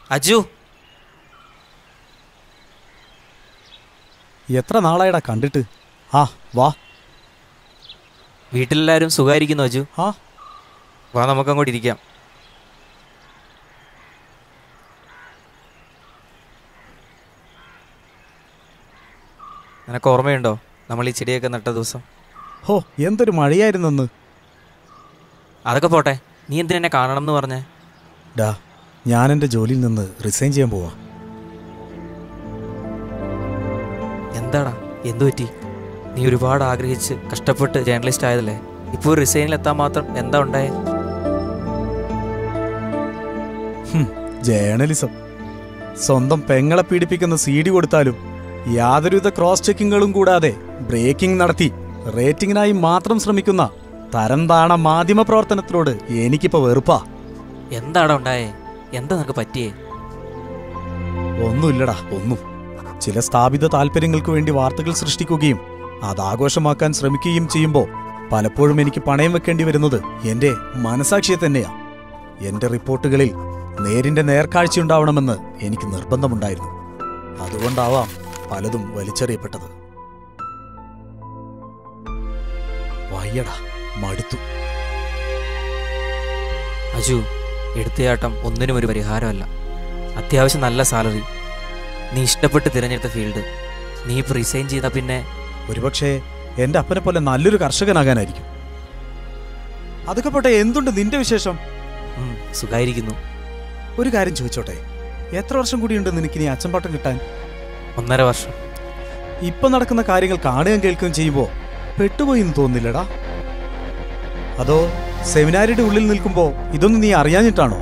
അജു എത്ര നാളായടാ കണ്ടിട്ട് ആ വാ വീട്ടിലെല്ലാവരും സുഖമായിരിക്കുന്നു അജു ആ വാ നമുക്ക് അങ്ങോട്ട് ഇരിക്കാം നിനക്ക് ഓർമ്മയുണ്ടോ നമ്മൾ ഈ ചെടിയൊക്കെ നട്ട ദിവസം ഹോ എന്തൊരു മഴയായിരുന്നെന്ന് അതൊക്കെ പോട്ടെ നീ എന്തിനാ എന്നെ കാണണം എന്ന് പറഞ്ഞേ ഡാ ഞാൻ എൻ്റെ ജോലിയിൽ നിന്ന് റിസൈൻ ചെയ്യാൻ പോവാ എന്താടാ എന്തു പറ്റി നീ ഒരുപാട് ആഗ്രഹിച്ച് കഷ്ടപ്പെട്ട് ജേർണലിസ്റ്റ് ആയതല്ലേ ഇപ്പോൾ റിസൈനിൽ എത്താൻ മാത്രം എന്താ ഉണ്ടായേ ഹും, ജേർണലിസം സ്വന്തം പെങ്ങളെ പീഡിപ്പിക്കുന്ന സി ഡി കൊടുത്താലും യാതൊരുവിധ ക്രോസ് ചെക്കിങ്ങുകളും കൂടാതെ ബ്രേക്കിംഗ് നടത്തി റേറ്റിംഗിനായി മാത്രം ശ്രമിക്കുന്ന തരം താണ മാധ്യമ പ്രവർത്തനത്തിനോട് എനിക്കിപ്പോ വെറുപ്പാ എന്താടാ ഉണ്ടായേ എന്താ നിനക്ക് പറ്റിയേ ഒന്നുമില്ലടാ ഒന്നും ചില സ്ഥാപിത താല്പര്യങ്ങൾക്ക് വേണ്ടി വാർത്തകൾ സൃഷ്ടിക്കുകയും അത് ആഘോഷമാക്കാൻ ശ്രമിക്കുകയും ചെയ്യുമ്പോൾ പലപ്പോഴും എനിക്ക് പണയം വെക്കേണ്ടി വരുന്നത് എന്റെ മനസാക്ഷിയെ തന്നെയാ എന്റെ റിപ്പോർട്ടുകളിൽ നേരിന്റെ നേർക്കാഴ്ചയുണ്ടാവണമെന്ന് എനിക്ക് നിർബന്ധമുണ്ടായിരുന്നു അതുകൊണ്ടാവാം പലതും വലിച്ചെറിയപ്പെട്ടത് വയ്യടാ മടുത്തു അജു എടുത്തയാട്ടം ഒന്നിനും ഒരു പരിഹാരമല്ല അത്യാവശ്യം നല്ല സാലറി നീ ഇഷ്ടപ്പെട്ട് തിരഞ്ഞെടുത്ത ഫീൽഡ് നീ ഇപ്പോൾ റിസൈൻ ചെയ്ത പിന്നെ ഒരുപക്ഷെ എന്റെ അപ്പനെ പോലെ നല്ലൊരു കർഷകനാകാനായിരിക്കും അതൊക്കെ പോട്ടെ എന്തുണ്ട് നിന്റെ വിശേഷം ഉം, സുഖായിരിക്കുന്നു ഒരു കാര്യം ചോദിച്ചോട്ടെ എത്ര വർഷം കൂടിയുണ്ട് നിനക്കിനി അച്ചമ്പാട്ടം കിട്ടാൻ ഒന്നര വർഷം ഇപ്പൊ നടക്കുന്ന കാര്യങ്ങൾ കാണുകയും കേൾക്കുകയും ചെയ്യുമ്പോ പെട്ടുപോയി എന്ന് തോന്നില്ലടാ അതോ സെമിനാരിയുടെ ഉള്ളിൽ നിൽക്കുമ്പോ ഇതൊന്നും നീ അറിയാഞ്ഞിട്ടാണോ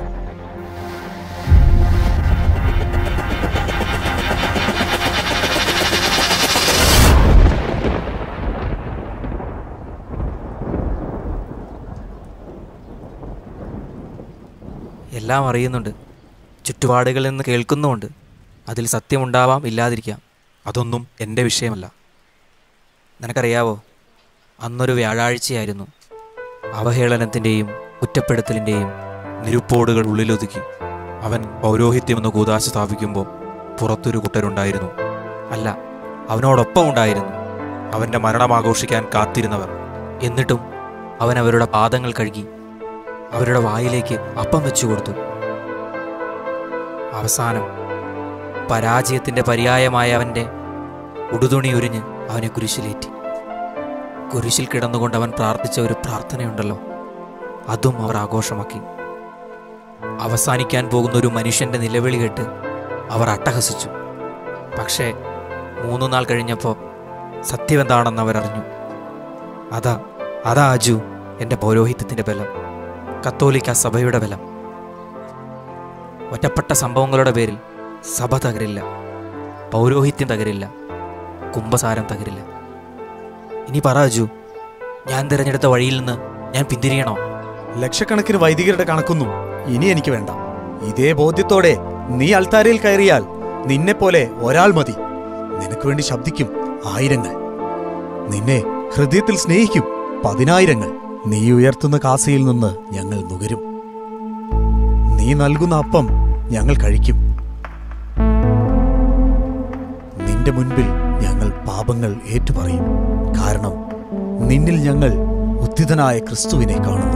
എല്ലാം അറിയുന്നുണ്ട് ചുറ്റുപാടുകളിൽ നിന്ന് കേൾക്കുന്നുമുണ്ട് അതിൽ സത്യമുണ്ടാവാം ഇല്ലാതിരിക്കാം അതൊന്നും എൻ്റെ വിഷയമല്ല നിനക്കറിയാവോ അന്നൊരു വ്യാഴാഴ്ചയായിരുന്നു അവഹേളനത്തിൻ്റെയും കുറ്റപ്പെടുത്തലിൻ്റെയും നിരുപ്പോടുകൾ ഉള്ളിലൊതുക്കി അവൻ പൗരോഹിത്യമെന്ന് കൂതാശ സ്ഥാപിക്കുമ്പോൾ പുറത്തൊരു കൂട്ടരുണ്ടായിരുന്നു അല്ല അവനോടൊപ്പം ഉണ്ടായിരുന്നു അവൻ്റെ മരണം ആഘോഷിക്കാൻ കാത്തിരുന്നവർ എന്നിട്ടും അവൻ അവരുടെ പാദങ്ങൾ കഴുകി അവരുടെ വായിലേക്ക് അപ്പം വെച്ചു കൊടുത്തു അവസാനം പരാജയത്തിന്റെ പര്യായമായ അവന്റെ ഉടുതുണി ഉരിഞ്ഞ് അവനെ കുരിശിലേറ്റി കുരിശിൽ കിടന്നുകൊണ്ട് അവൻ പ്രാർത്ഥിച്ച ഒരു പ്രാർത്ഥനയുണ്ടല്ലോ അതും അവർ ആഘോഷമാക്കി അവസാനിക്കാൻ പോകുന്ന ഒരു മനുഷ്യന്റെ നിലവിളി കേട്ട് അവർ അട്ടഹസിച്ചു പക്ഷേ മൂന്നു നാൾ കഴിഞ്ഞപ്പോൾ സത്യമെന്താണെന്ന് അവരറിഞ്ഞു അതാ അതാ അജു എൻ്റെ പൗരോഹിത്യത്തിൻ്റെ ബലം കത്തോലിക്ക സഭയുടെ ബലം ഒറ്റപ്പെട്ട സംഭവങ്ങളുടെ പേരിൽ സഭ തകരില്ല പൗരോഹിത്യം തകരില്ല കുംഭസാരം തകരില്ല ഇനി പറ അജു ഞാൻ തിരഞ്ഞെടുത്ത വഴിയിൽ നിന്ന് ഞാൻ പിന്തിരിയണോ ലക്ഷക്കണക്കിന് വൈദികരുടെ കണക്കൊന്നും ഇനി എനിക്ക് വേണ്ട ഇതേ ബോധ്യത്തോടെ നീ അൾത്താരയിൽ കയറിയാൽ നിന്നെപ്പോലെ ഒരാൾ മതി നിനക്ക് വേണ്ടി ശബ്ദിക്കും ആയിരങ്ങൾ നിന്നെ ഹൃദയത്തിൽ സ്നേഹിക്കും പതിനായിരങ്ങൾ നീ ഉയർത്തുന്ന കാസയിൽ നിന്ന് ഞങ്ങൾ നുകരും നീ നൽകുന്ന അപ്പം ഞങ്ങൾ കഴിക്കും നിന്റെ മുൻപിൽ ഞങ്ങൾ പാപങ്ങൾ ഏറ്റുപറയും കാരണം നിന്നിൽ ഞങ്ങൾ ഉദ്ധിതനായ ക്രിസ്തുവിനെ കാണുന്നു